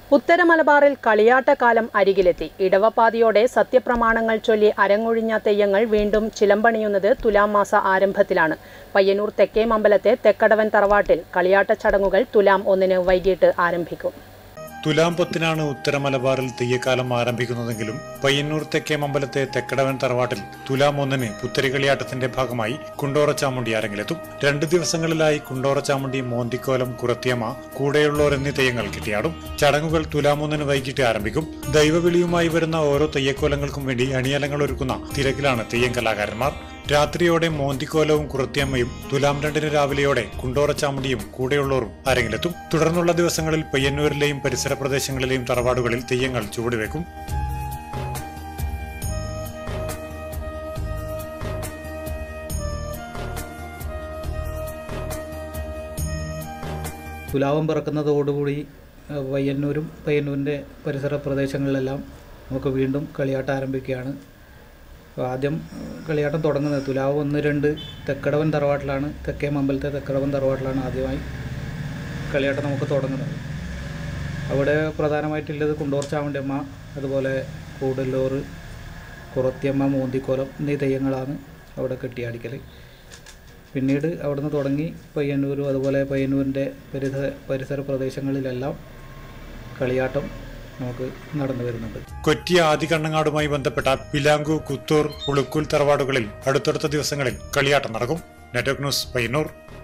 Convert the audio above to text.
ഉത്തര മലബാറിൽ കളിയാട്ടക്കാലം അരികിലെത്തി ഇടവപ്പാതിയോടെ സത്യപ്രമാണങ്ങൾ ചൊല്ലി അരങ്ങൊഴിഞ്ഞ തെയ്യങ്ങൾ വീണ്ടും ചിലമ്പണിയുന്നത് തുലാം മാസ ആരംഭത്തിലാണ് പയ്യന്നൂർ തെക്കേ മമ്പലത്തെ തെക്കടവൻ തറവാട്ടിൽ കളിയാട്ട ചടങ്ങുകൾ തുലാം ഒന്നിന് വൈകിട്ട് ആരംഭിക്കും തുലാം പത്തിനാണ് ഉത്തര മലബാറിൽ തെയ്യക്കാലം ആരംഭിക്കുന്നതെങ്കിലും പയ്യന്നൂർ തെക്കേ മമ്പലത്തെ തെക്കടവൻ തറവാട്ടിൽ തുലാം ഒന്നിന് പുത്തരികളിയാട്ടത്തിന്റെ ഭാഗമായി കുണ്ടോറ ചാമുണ്ടി അരങ്ങിലെത്തും രണ്ടു ദിവസങ്ങളിലായി കുണ്ടോറ ചാമുണ്ടി മോന്തിക്കോലം കുറത്തിയമ്മ കൂടെയുള്ളോർ എന്നീ തെയ്യങ്ങൾ കിട്ടിയാടും ചടങ്ങുകൾ തുലാം ഒന്നിന് വൈകിട്ട് ആരംഭിക്കും ദൈവവിളിയുമായി വരുന്ന ഓരോ തെയ്യക്കോലങ്ങൾക്കും വേണ്ടി അണിയലങ്ങൾ ഒരുക്കുന്ന തിരക്കിലാണ് തെയ്യം കലാകാരന്മാർ രാത്രിയോടെ മോന്തിക്കോലവും കുറത്തിയമ്മയും തുലാം രണ്ടിന് രാവിലെയോടെ കുണ്ടോറ ചാമുണ്ടിയും കൂടെയുള്ളവരും അരങ്ങിലെത്തും തുടർന്നുള്ള ദിവസങ്ങളിൽ പയ്യന്നൂരിലെയും പരിസര പ്രദേശങ്ങളിലെയും തറവാടുകളിൽ തെയ്യങ്ങൾ ചുവടുവെക്കും തുലാവം പിറക്കുന്നതോടുകൂടി അഹ് പയ്യന്നൂരും പയ്യന്നൂരിൻ്റെ പരിസര പ്രദേശങ്ങളിലെല്ലാം നമുക്ക് വീണ്ടും കളിയാട്ടം ആരംഭിക്കുകയാണ് അപ്പോൾ ആദ്യം അഹ് കളിയാട്ടം തുടങ്ങുന്നത് തുലാവ് ഒന്ന് രണ്ട് തെക്കടവൻ തറവാട്ടിലാണ് തെക്കേ മമ്പലത്തെ തെക്കടവൻ തറവാട്ടിലാണ് ആദ്യമായി കളിയാട്ടം നമുക്ക് തുടങ്ങുന്നത് അവിടെ പ്രധാനമായിട്ടുള്ളത് കുണ്ടോർ ചാവണ്ടിയമ്മ അതുപോലെ കൂടല്ലൂർ കുറത്തിയമ്മ മോന്തിക്കോലം എന്നീ തെയ്യങ്ങളാണ് അവിടെ കെട്ടിയാടിക്കൽ പിന്നീട് അവിടുന്ന് തുടങ്ങി പയ്യന്നൂരും അതുപോലെ പയ്യന്നൂരിൻ്റെ പരിസര പരിസര പ്രദേശങ്ങളിലെല്ലാം കളിയാട്ടം നമുക്ക് നടന്നു വരുന്നുണ്ട് കൊച്ചി ആദികണ്ണങ്ങാടുമായി ബന്ധപ്പെട്ട പിലാങ്കു കുത്തൂർ ഉളുക്കുൽ തറവാടുകളിൽ അടുത്തടുത്ത ദിവസങ്ങളിൽ കളിയാട്ടം നടക്കും നെറ്റ്വർക്ക് ന്യൂസ് പയ്യന്നൂർ